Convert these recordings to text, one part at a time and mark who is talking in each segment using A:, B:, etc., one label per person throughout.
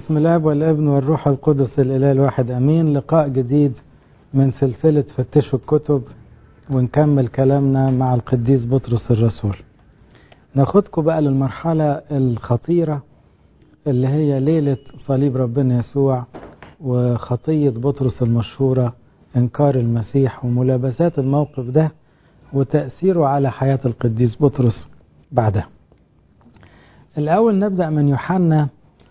A: بسم الله والابن والروح القدس الإله الواحد أمين لقاء جديد من سلسلة فتشوا الكتب ونكمل كلامنا مع القديس بطرس الرسول ناخدكم بقى للمرحلة الخطيرة اللي هي ليلة صليب ربنا يسوع وخطية بطرس المشهورة إنكار المسيح وملابسات الموقف ده وتأثيره على حياة القديس بطرس بعدها الأول نبدأ من يوحنا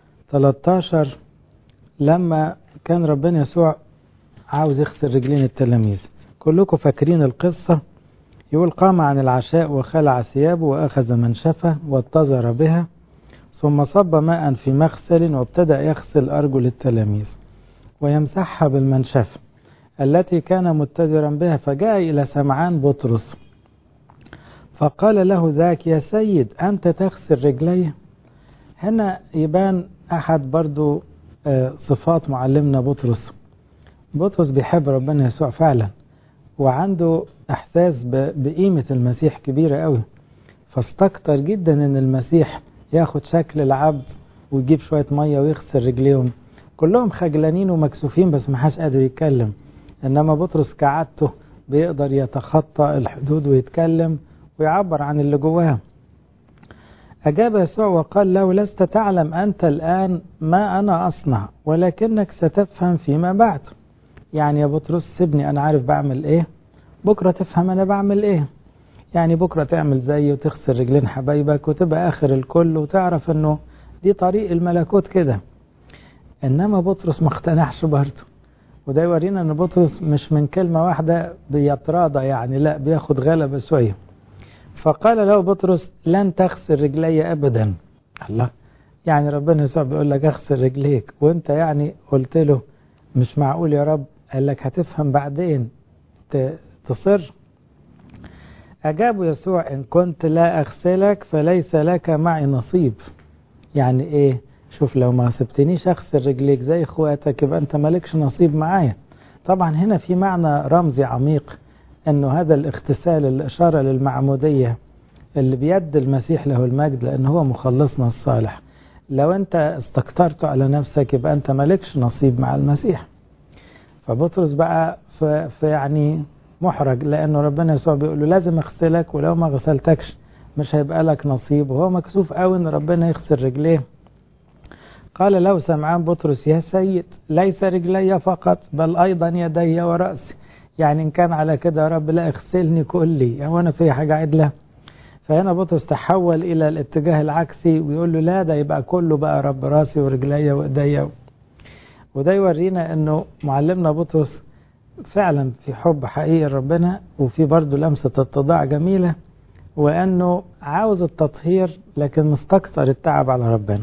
A: 13 لما كان ربنا يسوع عاوز يغسل رجلين التلاميذ كلكم فاكرين القصة يقول قام عن العشاء وخلع ثيابه وأخذ منشفة واتزر بها ثم صب ماء في مغسل وابتدأ يغسل أرجل التلاميذ ويمسحها بالمنشفة التي كان متجرا بها فجاء إلى سمعان بطرس فقال له ذاك يا سيد أنت تغسل رجلي هنا يبان أحد برضو صفات معلمنا بطرس بطرس بيحب ربنا يسوع فعلا وعنده إحساس بقيمة المسيح كبيرة قوي فاستكتر جدا ان المسيح ياخد شكل العبد ويجيب شوية مية ويغسل رجليهم كلهم خجلانين ومكسوفين بس محاش قادر يتكلم انما بطرس كعادته بيقدر يتخطى الحدود ويتكلم ويعبر عن اللي جواه أجاب يسوع وقال له لست تعلم أنت الآن ما أنا أصنع ولكنك ستفهم فيما بعد يعني يا بطرس سيبني أنا عارف بعمل إيه بكرة تفهم أنا بعمل إيه يعني بكرة تعمل زي وتغسل رجلين حبايبك وتبقى آخر الكل وتعرف أنه دي طريق الملكوت كده إنما بطرس ما اقتنعش برضه وده يورينا أن بطرس مش من كلمة واحدة بيتراضى يعني لا بياخد غلبة شوية فقال له بطرس لن تغسل رجلي أبدا الله يعني ربنا يسوع بيقول لك اغسل رجليك وانت يعني قلت له مش معقول يا رب قال لك هتفهم بعدين تصر أجاب يسوع إن كنت لا أغسلك فليس لك معي نصيب يعني إيه شوف لو ما سبتنيش أغسل رجليك زي إخواتك يبقى أنت مالكش نصيب معايا طبعا هنا في معنى رمزي عميق أنه هذا الاغتسال الإشارة للمعمودية اللي بيد المسيح له المجد لأنه هو مخلصنا الصالح لو أنت استكترته على نفسك يبقى أنت مالكش نصيب مع المسيح فبطرس بقى في, في يعني محرج لأنه ربنا يسوع بيقول له لازم أغسلك ولو ما غسلتكش مش هيبقى لك نصيب وهو مكسوف قوي ان ربنا يغسل رجليه قال له سمعان بطرس يا سيد ليس رجلي فقط بل أيضا يدي ورأسي يعني إن كان على كده يا رب لا اغسلني كلي يعني وانا في حاجة عدلة فهنا بطرس تحول إلى الاتجاه العكسي ويقول له لا ده يبقى كله بقى رب راسي ورجلي وإيديا وده يورينا أنه معلمنا بطرس فعلا في حب حقيقي لربنا وفي برضه لمسة اتضاع جميلة وأنه عاوز التطهير لكن مستكثر التعب على ربنا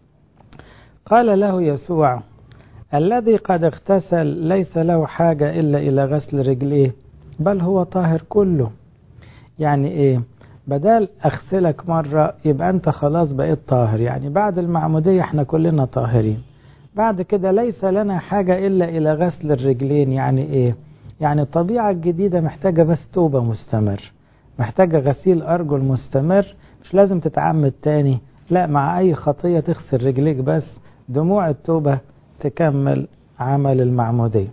A: قال له يسوع الذي قد اغتسل ليس له حاجة إلا إلى غسل رجليه بل هو طاهر كله يعني إيه بدل أغسلك مرة يبقى أنت خلاص بقيت طاهر يعني بعد المعمودية احنا كلنا طاهرين بعد كده ليس لنا حاجة إلا إلى غسل الرجلين يعني إيه يعني الطبيعة الجديدة محتاجة بس توبة مستمر محتاجة غسيل أرجل مستمر مش لازم تتعمد تاني لا مع أي خطية تغسل رجليك بس دموع التوبة تكمل عمل المعمودية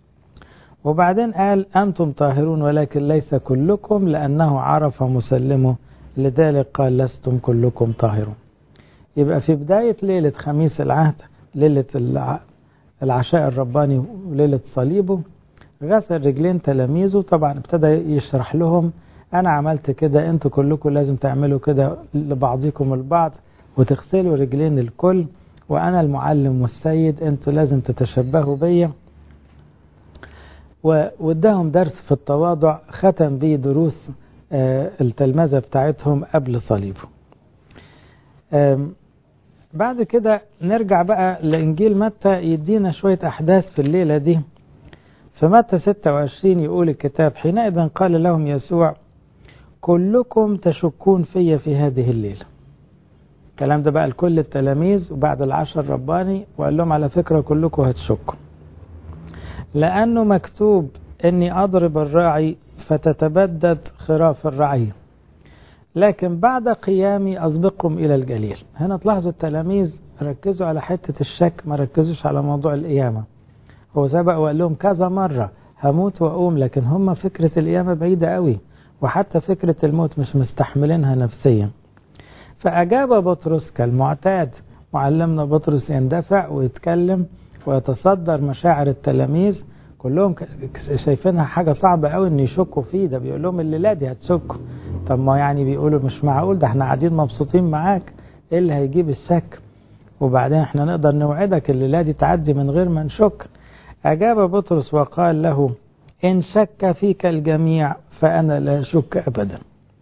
A: وبعدين قال أنتم طاهرون ولكن ليس كلكم لأنه عرف مسلمه لذلك قال لستم كلكم طاهرون يبقى في بداية ليلة خميس العهد ليلة العشاء الرباني وليلة صليبه غسل رجلين تلاميذه طبعا ابتدى يشرح لهم أنا عملت كده أنتوا كلكم لازم تعملوا كده لبعضكم البعض وتغسلوا رجلين الكل وأنا المعلم والسيد أنتوا لازم تتشبهوا بيا واداهم درس في التواضع ختم بيه دروس التلمذة بتاعتهم قبل صليبه بعد كده نرجع بقى لإنجيل متى يدينا شوية أحداث في الليلة دي في متى 26 يقول الكتاب حينئذ قال لهم يسوع كلكم تشكون في في هذه الليلة الكلام ده بقى لكل التلاميذ وبعد العشر رباني وقال لهم على فكرة كلكم هتشكوا لأنه مكتوب إني أضرب الراعي فتتبدد خراف الرعي لكن بعد قيامي أسبقكم إلى الجليل هنا تلاحظوا التلاميذ ركزوا على حتة الشك ما ركزوش على موضوع القيامة هو سبق وقال لهم كذا مرة هموت وأقوم لكن هم فكرة القيامة بعيدة قوي وحتى فكرة الموت مش مستحملينها نفسيا فأجاب بطرس كالمعتاد معلمنا بطرس يندفع ويتكلم ويتصدر مشاعر التلاميذ كلهم شايفينها حاجة صعبة قوي ان يشكوا فيه ده بيقول لهم الليلة دي هتشكوا طب ما يعني بيقولوا مش معقول ده احنا قاعدين مبسوطين معاك ايه اللي هيجيب الشك وبعدين احنا نقدر نوعدك الليلة دي تعدي من غير ما نشك أجاب بطرس وقال له إن شك فيك الجميع فأنا لا أشك أبدا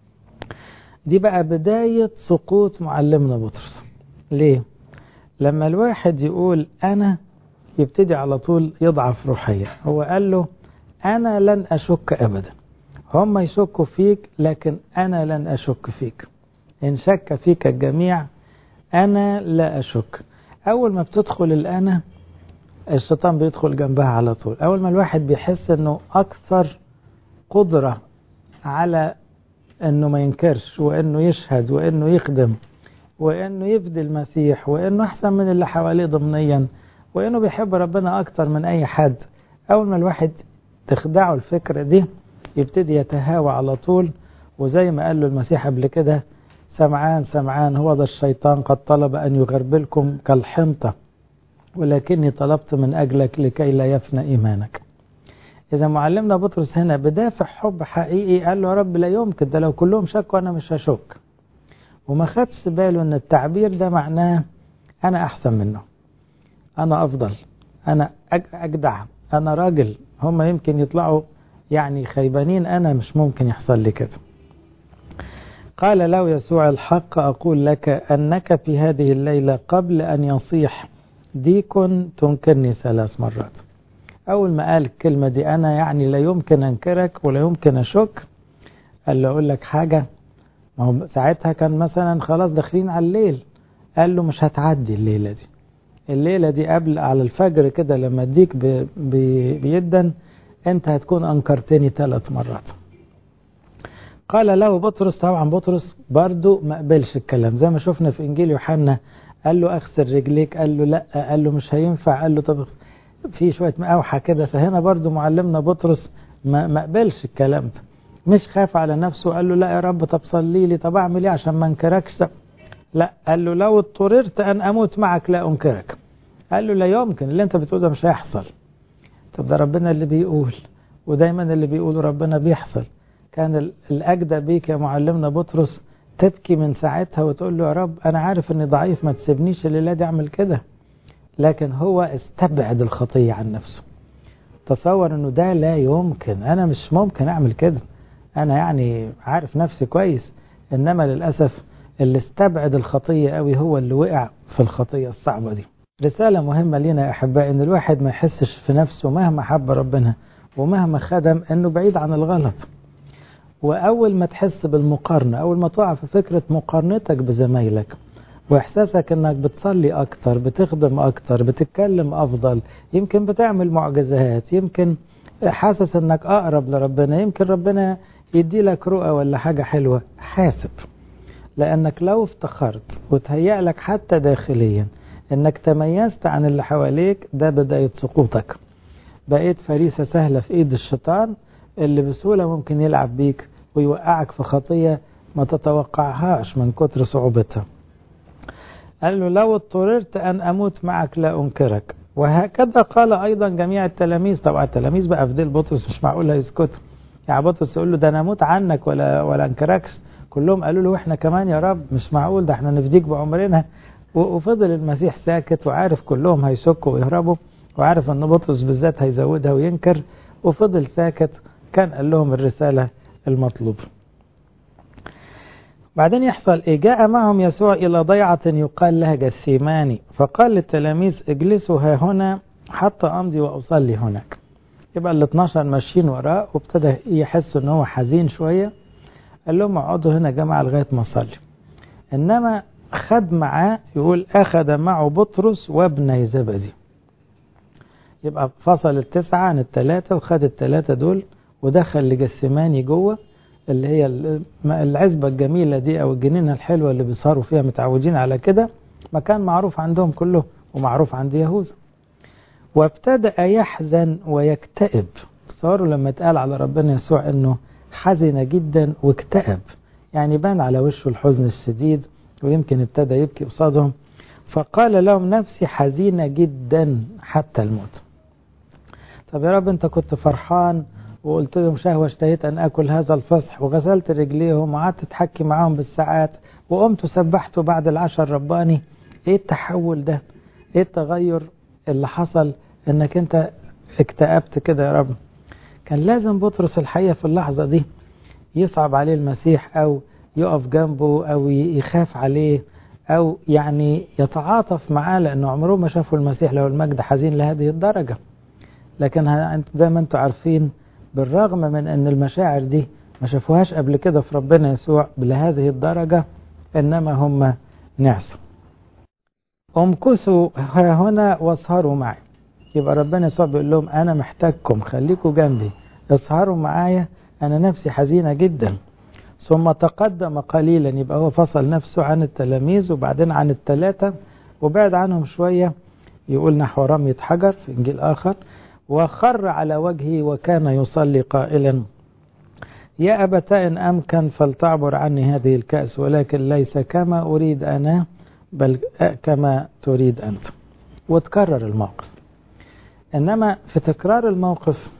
A: دي بقى بداية سقوط معلمنا بطرس ليه؟ لما الواحد يقول أنا يبتدي على طول يضعف روحيا هو قال له أنا لن أشك أبدا هم يشكوا فيك لكن أنا لن أشك فيك إن شك فيك الجميع أنا لا أشك أول ما بتدخل الأنا الشيطان بيدخل جنبها على طول أول ما الواحد بيحس أنه أكثر قدرة على أنه ما ينكرش وأنه يشهد وأنه يخدم وأنه يفدي المسيح وأنه أحسن من اللي حواليه ضمنيا وأنه بيحب ربنا أكتر من أي حد أول ما الواحد تخدعه الفكرة دي يبتدي يتهاوى على طول وزي ما قال له المسيح قبل كده سمعان سمعان هو ذا الشيطان قد طلب أن يغربلكم كالحنطة ولكني طلبت من أجلك لكي لا يفنى إيمانك إذا معلمنا بطرس هنا بدافع حب حقيقي قال له يا رب لا يمكن ده لو كلهم شكوا أنا مش هشك وما خدش باله أن التعبير ده معناه أنا أحسن منه أنا أفضل أنا أجدع أنا راجل هم يمكن يطلعوا يعني خيبانين أنا مش ممكن يحصل لي كده قال له يسوع الحق أقول لك أنك في هذه الليلة قبل أن يصيح ديك تنكرني ثلاث مرات أول ما قال الكلمة دي أنا يعني لا يمكن أنكرك ولا يمكن أشك قال له أقول لك حاجة ما هو ساعتها كان مثلا خلاص داخلين على الليل قال له مش هتعدي الليلة دي الليلة دي قبل على الفجر كده لما اديك بي بي بيدن انت هتكون انكرتني ثلاث مرات قال له بطرس طبعا بطرس برضو ما قبلش الكلام زي ما شفنا في انجيل يوحنا قال له اغسل رجليك قال له لا قال له مش هينفع قال له طب في شويه مقاوحه كده فهنا برضو معلمنا بطرس ما ما قبلش الكلام ده مش خاف على نفسه قال له لا يا رب طب صلي لي طب اعمل ايه عشان ما انكركش لا قال له لو اضطررت ان اموت معك لا انكرك قال له لا يمكن اللي انت بتقوله مش هيحصل طب ده ربنا اللي بيقول ودايما اللي بيقول ربنا بيحصل كان الأجدى بيك يا معلمنا بطرس تبكي من ساعتها وتقول له يا رب أنا عارف أني ضعيف ما تسيبنيش الليلة دي أعمل كده لكن هو استبعد الخطية عن نفسه تصور أنه ده لا يمكن أنا مش ممكن أعمل كده أنا يعني عارف نفسي كويس إنما للأسف اللي استبعد الخطية قوي هو اللي وقع في الخطية الصعبة دي رسالة مهمة لنا يا أحبائي إن الواحد ما يحسش في نفسه مهما حب ربنا ومهما خدم إنه بعيد عن الغلط وأول ما تحس بالمقارنة أول ما تقع في فكرة مقارنتك بزمايلك وإحساسك إنك بتصلي أكتر بتخدم أكتر بتتكلم أفضل يمكن بتعمل معجزات يمكن حاسس إنك أقرب لربنا يمكن ربنا يدي لك رؤى ولا حاجة حلوة حاسب لأنك لو افتخرت وتهيأ لك حتى داخليا إنك تميزت عن اللي حواليك ده بداية سقوطك بقيت فريسة سهلة في إيد الشيطان اللي بسهولة ممكن يلعب بيك ويوقعك في خطية ما تتوقعهاش من كتر صعوبتها قال له لو اضطررت أن أموت معك لا أنكرك وهكذا قال أيضا جميع التلاميذ طبعا التلاميذ بقى في ديل بطرس مش معقول هيسكتوا يعني بطرس يقول له ده أنا أموت عنك ولا ولا أنكركش كلهم قالوا له إحنا كمان يا رب مش معقول ده إحنا نفديك بعمرنا وفضل المسيح ساكت وعارف كلهم هيسكوا ويهربوا وعارف أن بطرس بالذات هيزودها وينكر وفضل ساكت كان قال لهم الرسالة المطلوبة بعدين يحصل إيه جاء معهم يسوع إلى ضيعة يقال لها جثيماني فقال للتلاميذ اجلسوا ها هنا حتى أمضي وأصلي هناك يبقى ال 12 ماشيين وراه وابتدى يحس ان هو حزين شوية قال لهم اقعدوا هنا يا جماعة لغاية ما أصلي إنما خد معاه يقول أخذ معه بطرس وابني زبدي يبقى فصل التسعة عن التلاتة وخد التلاتة دول ودخل لجسماني جوه اللي هي العزبة الجميلة دي أو الجنينة الحلوة اللي بيسهروا فيها متعودين على كده مكان معروف عندهم كله ومعروف عند يهوذا وابتدأ يحزن ويكتئب تصوروا لما اتقال على ربنا يسوع انه حزن جدا واكتئب يعني بان على وشه الحزن الشديد ويمكن ابتدى يبكي قصادهم فقال لهم نفسي حزينة جدا حتى الموت طب يا رب انت كنت فرحان وقلت لهم شهوة اشتهيت أن أكل هذا الفصح وغسلت رجليهم وقعدت تحكي معاهم بالساعات وقمت وسبحت بعد العشر رباني ايه التحول ده ايه التغير اللي حصل انك انت اكتئبت كده يا رب كان لازم بطرس الحقيقة في اللحظة دي يصعب عليه المسيح أو يقف جنبه أو يخاف عليه أو يعني يتعاطف معاه لأنه عمره ما شافوا المسيح له المجد حزين لهذه الدرجة لكن زي ما انتم عارفين بالرغم من أن المشاعر دي ما شافوهاش قبل كده في ربنا يسوع لهذه الدرجة إنما هم نعسوا امكثوا هنا واسهروا معي يبقى ربنا يسوع بيقول لهم أنا محتاجكم خليكم جنبي اسهروا معايا أنا نفسي حزينة جدا ثم تقدم قليلا يبقى هو فصل نفسه عن التلاميذ وبعدين عن الثلاثة وبعد عنهم شوية يقول نحو رمية حجر في إنجيل آخر وخر على وجهه وكان يصلي قائلا يا أبتاء إن أمكن فلتعبر عني هذه الكأس ولكن ليس كما أريد أنا بل كما تريد أنت وتكرر الموقف إنما في تكرار الموقف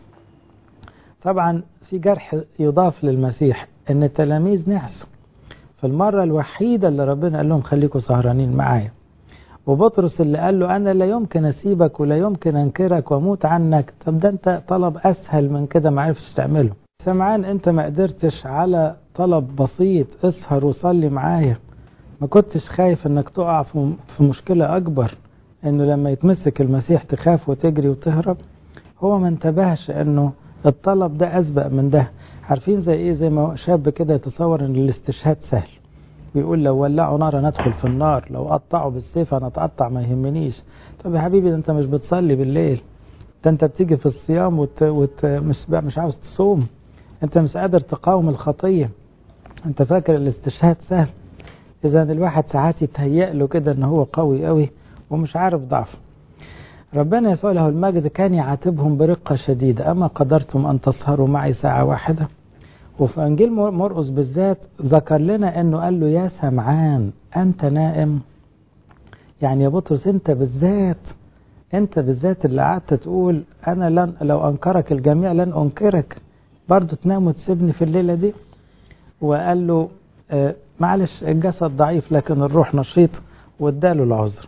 A: طبعا في جرح يضاف للمسيح ان التلاميذ نعسوا في المرة الوحيدة اللي ربنا قال لهم خليكم سهرانين معايا وبطرس اللي قال له أنا لا يمكن أسيبك ولا يمكن أنكرك وأموت عنك طب ده أنت طلب أسهل من كده ما عرفتش تعمله سمعان أنت ما قدرتش على طلب بسيط اسهر وصلي معايا ما كنتش خايف أنك تقع في مشكلة أكبر أنه لما يتمسك المسيح تخاف وتجري وتهرب هو ما انتبهش أنه الطلب ده أسبق من ده عارفين زي إيه زي ما شاب كده يتصور أن الاستشهاد سهل بيقول لو ولعوا نار انا ادخل في النار لو قطعوا بالسيف انا اتقطع ما يهمنيش طب يا حبيبي ده انت مش بتصلي بالليل ده انت بتيجي في الصيام وت... وت... مش مش عاوز تصوم انت مش قادر تقاوم الخطيه انت فاكر الاستشهاد سهل اذا الواحد ساعات يتهيأ له كده ان هو قوي قوي ومش عارف ضعفه ربنا يسوع له المجد كان يعاتبهم برقة شديدة أما قدرتم أن تسهروا معي ساعة واحدة وفي انجيل مرقس بالذات ذكر لنا انه قال له يا سمعان انت نائم يعني يا بطرس انت بالذات انت بالذات اللي قعدت تقول انا لن لو انكرك الجميع لن انكرك برضه تنام وتسيبني في الليله دي وقال له آه معلش الجسد ضعيف لكن الروح نشيط واداله العذر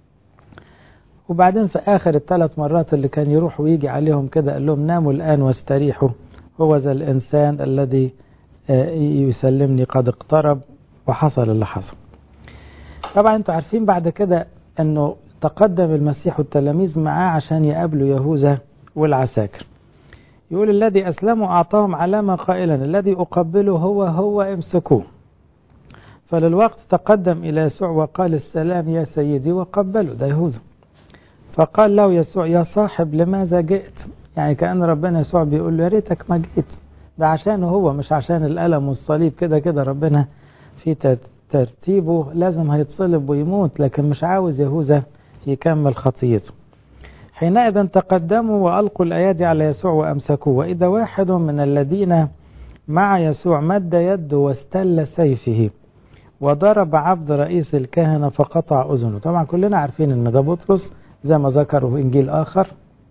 A: وبعدين في اخر الثلاث مرات اللي كان يروح ويجي عليهم كده قال لهم ناموا الان واستريحوا هو ذا الإنسان الذي يسلمني قد اقترب وحصل اللي حصل طبعا انتوا عارفين بعد كده انه تقدم المسيح والتلاميذ معاه عشان يقابلوا يهوذا والعساكر يقول الذي أسلموا أعطاهم علامة قائلا الذي أقبله هو هو امسكوه فللوقت تقدم إلى يسوع وقال السلام يا سيدي وقبله ده يهوذا فقال له يسوع يا صاحب لماذا جئت يعني كأن ربنا يسوع بيقول له يا ريتك ما جيت ده عشانه هو مش عشان الألم والصليب كده كده ربنا في ترتيبه لازم هيتصلب ويموت لكن مش عاوز يهوذا يكمل خطيته حينئذ تقدموا وألقوا الأيادي على يسوع وأمسكوه وإذا واحد من الذين مع يسوع مد يده واستل سيفه وضرب عبد رئيس الكهنة فقطع أذنه طبعا كلنا عارفين أن ده بطرس زي ما ذكره في إنجيل آخر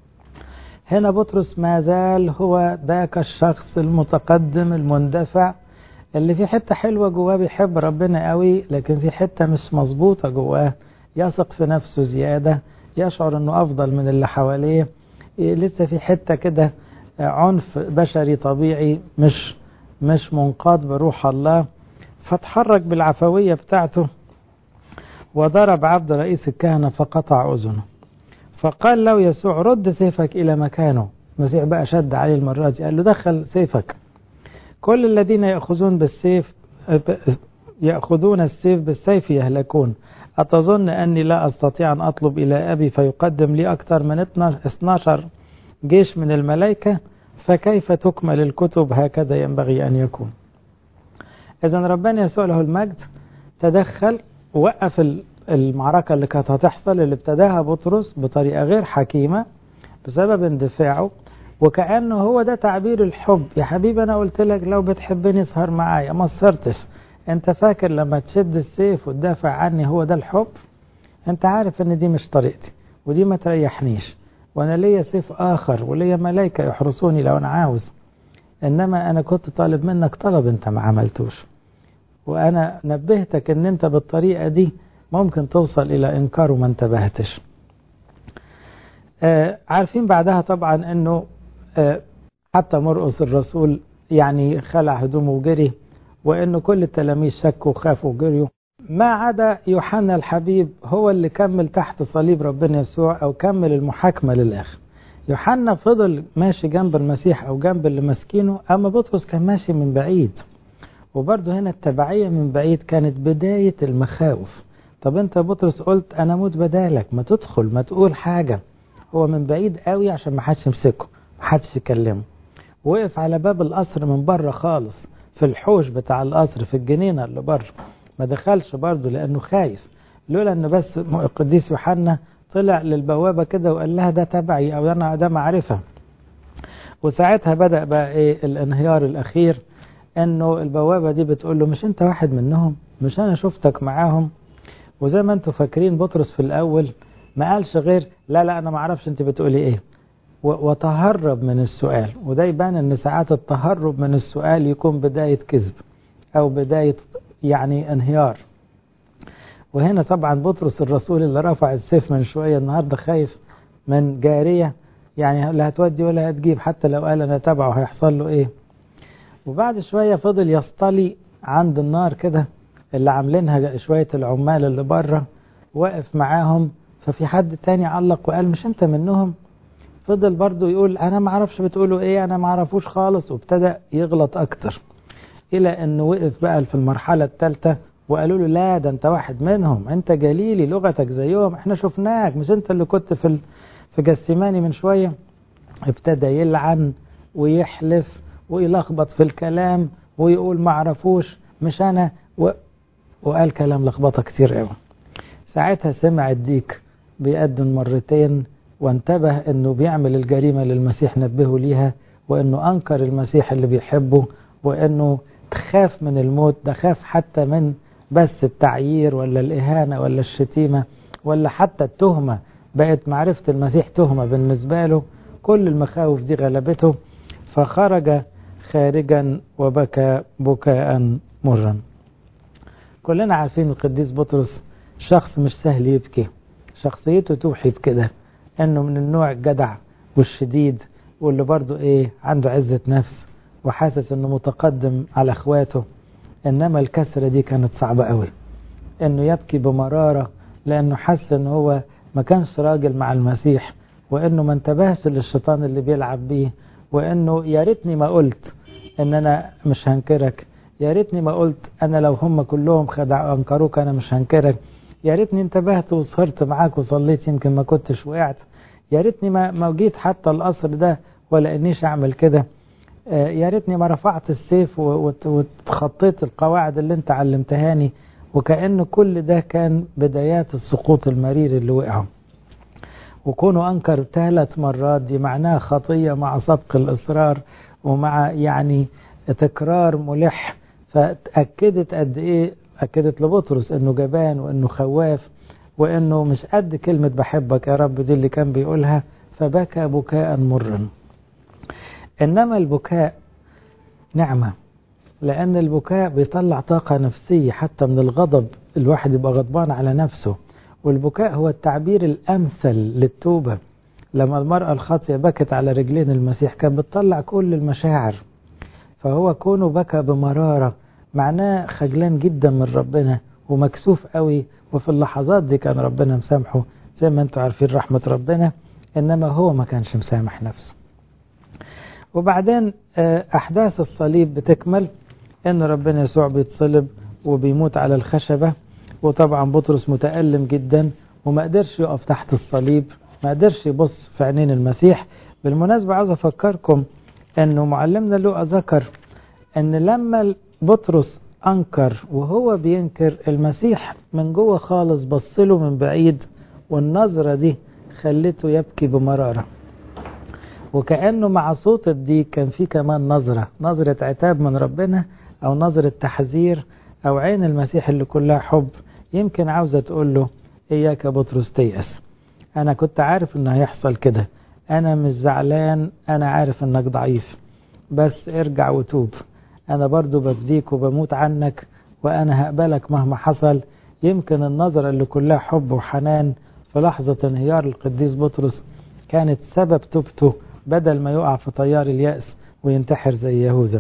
A: هنا بطرس ما زال هو ذاك الشخص المتقدم المندفع اللي في حتة حلوة جواه بيحب ربنا قوي لكن في حتة مش مظبوطة جواه يثق في نفسه زيادة يشعر انه افضل من اللي حواليه لسه في حتة كده عنف بشري طبيعي مش مش منقاد بروح الله فتحرك بالعفوية بتاعته وضرب عبد رئيس الكهنة فقطع أذنه فقال له يسوع رد سيفك إلى مكانه المسيح بقى شد عليه المرة دي قال له دخل سيفك كل الذين يأخذون بالسيف يأخذون السيف بالسيف يهلكون أتظن أني لا أستطيع أن أطلب إلى أبي فيقدم لي أكثر من 12 جيش من الملائكة فكيف تكمل الكتب هكذا ينبغي أن يكون إذا ربنا يسوع له المجد تدخل ووقف المعركة اللي كانت هتحصل اللي ابتداها بطرس بطريقة غير حكيمة بسبب اندفاعه وكأنه هو ده تعبير الحب يا حبيبي أنا قلت لك لو بتحبني اسهر معايا ما صرتش أنت فاكر لما تشد السيف وتدافع عني هو ده الحب أنت عارف أن دي مش طريقتي ودي ما تريحنيش وأنا ليا سيف آخر وليا ملايكة يحرسوني لو أنا عاوز إنما أنا كنت طالب منك طلب أنت ما عملتوش وأنا نبهتك أن أنت بالطريقة دي ممكن توصل إلى إنكار وما انتبهتش آه عارفين بعدها طبعا أنه آه حتى مرقس الرسول يعني خلع هدومه وجري وأنه كل التلاميذ شكوا وخافوا وجريوا ما عدا يوحنا الحبيب هو اللي كمل تحت صليب ربنا يسوع أو كمل المحاكمة للآخر يوحنا فضل ماشي جنب المسيح أو جنب اللي ماسكينه أما بطرس كان ماشي من بعيد وبرضه هنا التبعية من بعيد كانت بداية المخاوف طب انت بطرس قلت انا موت بدالك ما تدخل ما تقول حاجة هو من بعيد قوي عشان ما حدش يمسكه ما حدش يكلمه وقف على باب القصر من بره خالص في الحوش بتاع القصر في الجنينة اللي بره ما دخلش برضه لانه خايف لولا ان بس القديس يوحنا طلع للبوابة كده وقال لها ده تبعي او انا ده معرفة وساعتها بدأ بقى ايه الانهيار الاخير انه البوابة دي بتقول له مش انت واحد منهم مش انا شفتك معاهم وزي ما انتم فاكرين بطرس في الاول ما قالش غير لا لا انا ما اعرفش انت بتقولي ايه وتهرب من السؤال وده يبان ان ساعات التهرب من السؤال يكون بداية كذب او بداية يعني انهيار وهنا طبعا بطرس الرسول اللي رفع السيف من شوية النهاردة خايف من جارية يعني لا هتودي ولا هتجيب حتى لو قال انا تبعه هيحصل له ايه وبعد شوية فضل يصطلي عند النار كده اللي عاملينها شوية العمال اللي بره واقف معاهم ففي حد تاني علق وقال مش انت منهم فضل برضو يقول انا ما اعرفش بتقولوا ايه انا ما اعرفوش خالص وابتدى يغلط اكتر الى انه وقف بقى في المرحلة الثالثة وقالوا له لا ده انت واحد منهم انت جليلي لغتك زيهم احنا شفناك مش انت اللي كنت في في جسيماني من شوية ابتدى يلعن ويحلف ويلخبط في الكلام ويقول ما اعرفوش مش انا و... وقال كلام لخبطه كتير قوي ساعتها سمع الديك بيقدم مرتين وانتبه انه بيعمل الجريمه اللي المسيح نبهه ليها وانه انكر المسيح اللي بيحبه وانه تخاف من الموت ده خاف حتى من بس التعيير ولا الاهانه ولا الشتيمه ولا حتى التهمه بقت معرفه المسيح تهمه بالنسبه له كل المخاوف دي غلبته فخرج خارجا وبكى بكاء مرا كلنا عارفين القديس بطرس شخص مش سهل يبكي شخصيته توحي بكده انه من النوع الجدع والشديد واللي برضه ايه عنده عزة نفس وحاسس انه متقدم على اخواته انما الكسرة دي كانت صعبة قوي انه يبكي بمرارة لانه حس ان هو ما كانش راجل مع المسيح وانه ما انتبهش للشيطان اللي بيلعب بيه وانه يا ريتني ما قلت ان انا مش هنكرك يا ريتني ما قلت انا لو هم كلهم خدعوا انكروك انا مش هنكرك يا ريتني انتبهت وسهرت معاك وصليت يمكن ما كنتش وقعت يا ريتني ما ما جيت حتى القصر ده ولا انيش اعمل كده آه يا ريتني ما رفعت السيف وتخطيت القواعد اللي انت علمتهاني وكأن كل ده كان بدايات السقوط المرير اللي وقعوا وكونه أنكر ثلاث مرات دي معناها خطية مع سبق الإصرار ومع يعني تكرار ملح فأكدت قد إيه أكدت لبطرس إنه جبان وإنه خواف وإنه مش قد كلمة بحبك يا رب دي اللي كان بيقولها فبكى بكاء مرا إنما البكاء نعمة لأن البكاء بيطلع طاقة نفسية حتى من الغضب الواحد يبقى غضبان على نفسه والبكاء هو التعبير الأمثل للتوبة لما المرأة الخاطئة بكت على رجلين المسيح كانت بتطلع كل المشاعر فهو كونه بكى بمرارة معناه خجلان جدا من ربنا ومكسوف قوي وفي اللحظات دي كان ربنا مسامحه زي ما انتم عارفين رحمة ربنا انما هو ما كانش مسامح نفسه وبعدين احداث الصليب بتكمل ان ربنا يسوع بيتصلب وبيموت على الخشبة وطبعا بطرس متألم جدا وما قدرش يقف تحت الصليب ما قدرش يبص في عينين المسيح بالمناسبة عاوز أفكركم أنه معلمنا لوقا ذكر أن لما بطرس أنكر وهو بينكر المسيح من جوه خالص بصله من بعيد والنظرة دي خلته يبكي بمرارة وكأنه مع صوت الديك كان في كمان نظرة نظرة عتاب من ربنا أو نظرة تحذير أو عين المسيح اللي كلها حب يمكن عاوزة تقول له إياك يا بطرس تيأس أنا كنت عارف إنه هيحصل كده أنا مش زعلان أنا عارف إنك ضعيف بس ارجع وتوب أنا برضو بفديك وبموت عنك وأنا هقبلك مهما حصل يمكن النظرة اللي كلها حب وحنان في لحظة انهيار القديس بطرس كانت سبب توبته بدل ما يقع في طيار اليأس وينتحر زي يهوذا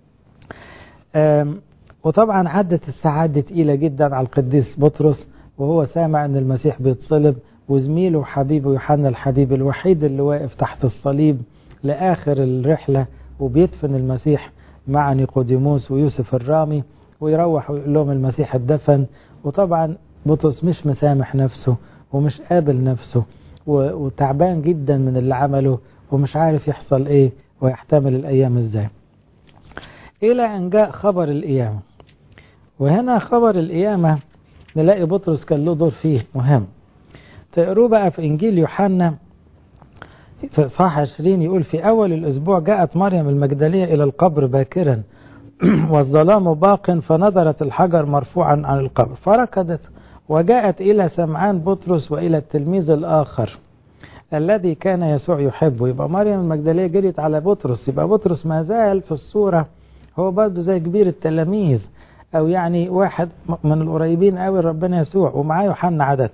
A: وطبعا عدت السعادة تقيلة جدا على القديس بطرس وهو سامع ان المسيح بيتصلب وزميله وحبيبه يوحنا الحبيب الوحيد اللي واقف تحت الصليب لآخر الرحلة وبيدفن المسيح مع نيقوديموس ويوسف الرامي ويروح ويقول لهم المسيح اتدفن وطبعا بطرس مش مسامح نفسه ومش قابل نفسه وتعبان جدا من اللي عمله ومش عارف يحصل ايه ويحتمل الايام ازاي الى ان جاء خبر القيامة وهنا خبر القيامة نلاقي بطرس كان له دور فيه مهم تقروه بقى في انجيل يوحنا في اصحاح 20 يقول في اول الاسبوع جاءت مريم المجدليه الى القبر باكرا والظلام باق فنظرت الحجر مرفوعا عن القبر فركضت وجاءت الى سمعان بطرس والى التلميذ الاخر الذي كان يسوع يحبه يبقى مريم المجدليه جريت على بطرس يبقى بطرس ما زال في الصوره هو برضه زي كبير التلاميذ او يعني واحد من القريبين قوي ربنا يسوع ومعاه يوحنا عاده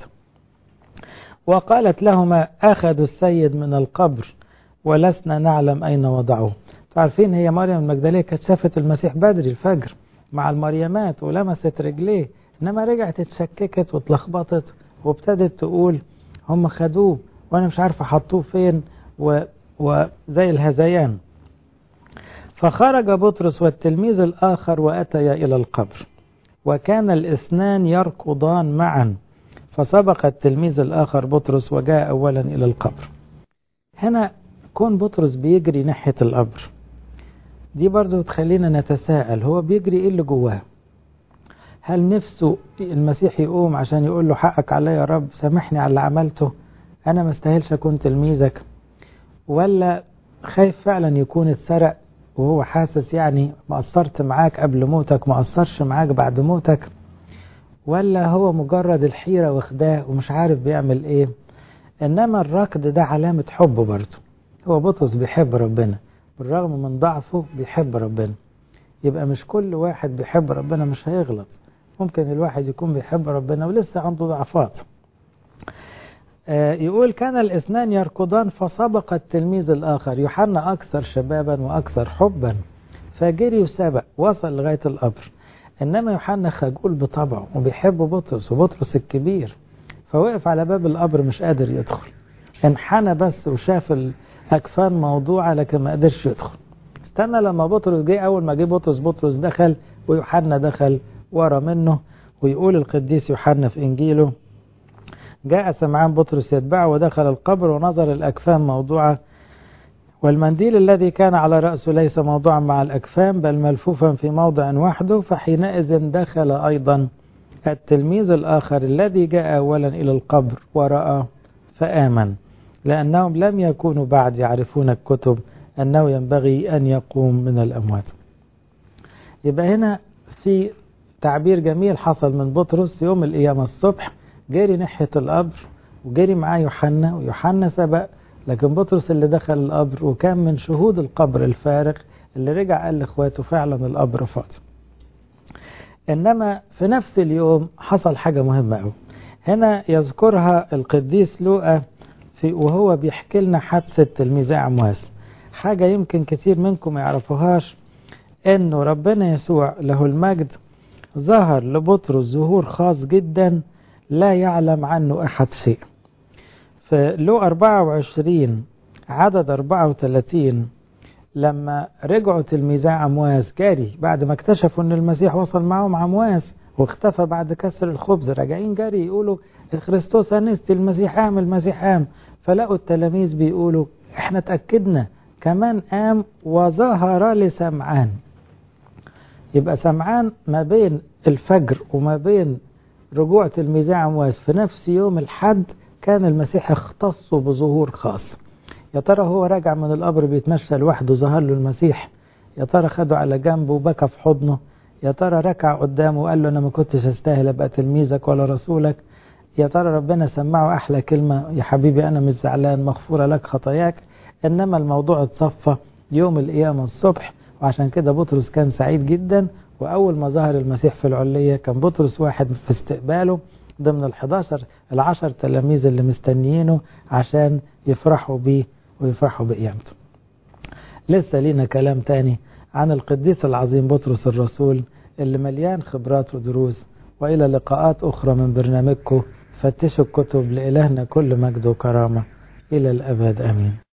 A: وقالت لهما أخذوا السيد من القبر ولسنا نعلم أين وضعوه عارفين هي مريم المجدلية كانت شافت المسيح بدري الفجر مع المريمات ولمست رجليه إنما رجعت اتشككت واتلخبطت وابتدت تقول هم خدوه وأنا مش عارفة حطوه فين و... وزي الهذيان فخرج بطرس والتلميذ الآخر وأتيا إلى القبر وكان الاثنان يركضان معا فسبق التلميذ الآخر بطرس وجاء أولا إلى القبر هنا كون بطرس بيجري ناحية القبر دي برضو تخلينا نتساءل هو بيجري إيه اللي جواه هل نفسه المسيح يقوم عشان يقول له حقك عليا يا رب سامحني على اللي عملته أنا ما استاهلش أكون تلميذك ولا خايف فعلا يكون اتسرق وهو حاسس يعني ما قصرت معاك قبل موتك ما قصرش معاك بعد موتك ولا هو مجرد الحيرة واخداه ومش عارف بيعمل ايه انما الركض ده علامة حب برضه هو بطرس بيحب ربنا بالرغم من ضعفه بيحب ربنا يبقى مش كل واحد بيحب ربنا مش هيغلط ممكن الواحد يكون بيحب ربنا ولسه عنده ضعفات آه يقول كان الاثنان يركضان فسبق التلميذ الآخر يوحنا أكثر شبابا وأكثر حبا فجري وسبق وصل لغاية القبر إنما يوحنا خجول بطبعه وبيحب بطرس وبطرس الكبير فوقف على باب القبر مش قادر يدخل انحنى بس وشاف الأكفان موضوعة لكن ما قدرش يدخل استنى لما بطرس جه أول ما جه بطرس بطرس دخل ويوحنا دخل ورا منه ويقول القديس يوحنا في إنجيله جاء سمعان بطرس يتبعه ودخل القبر ونظر الأكفان موضوعة والمنديل الذي كان على رأسه ليس موضوعا مع الأكفان بل ملفوفا في موضع وحده فحينئذ دخل أيضا التلميذ الآخر الذي جاء أولا إلى القبر ورأى فآمن لأنهم لم يكونوا بعد يعرفون الكتب أنه ينبغي أن يقوم من الأموات يبقى هنا في تعبير جميل حصل من بطرس يوم القيامة الصبح جري ناحية القبر وجري معاه يوحنا ويوحنا سبق لكن بطرس اللي دخل القبر وكان من شهود القبر الفارغ اللي رجع قال لاخواته فعلا القبر فاضي انما في نفس اليوم حصل حاجة مهمة قوي هنا يذكرها القديس لوقا في وهو بيحكي لنا حادثة تلميذي عمواس حاجة يمكن كثير منكم ما يعرفوهاش انه ربنا يسوع له المجد ظهر لبطرس ظهور خاص جدا لا يعلم عنه أحد شيء فلو 24 عدد 34 لما رجعوا تلميذي عمواس جاري بعد ما اكتشفوا ان المسيح وصل معهم عمواس واختفى بعد كسر الخبز راجعين جاري يقولوا خريستوس انستي المسيح قام المسيح قام فلقوا التلاميذ بيقولوا احنا اتأكدنا كمان قام وظهر لسمعان يبقى سمعان ما بين الفجر وما بين رجوع تلميذي عمواس في نفس يوم الحد كان المسيح اختصه بظهور خاص يا ترى هو راجع من القبر بيتمشى لوحده ظهر له المسيح يا ترى خده على جنبه وبكى في حضنه يا ترى ركع قدامه وقال له انا ما كنتش استاهل ابقى تلميذك ولا رسولك يا ترى ربنا سمعه احلى كلمه يا حبيبي انا مش زعلان مغفوره لك خطاياك انما الموضوع اتصفى يوم القيامه الصبح وعشان كده بطرس كان سعيد جدا واول ما ظهر المسيح في العليه كان بطرس واحد في استقباله ضمن ال11 العشر تلاميذ اللي مستنيينه عشان يفرحوا بيه ويفرحوا بقيامته لسه لينا كلام تاني عن القديس العظيم بطرس الرسول اللي مليان خبرات ودروس وإلى لقاءات أخرى من برنامجكم فتشوا الكتب لإلهنا كل مجد وكرامة إلى الأبد آمين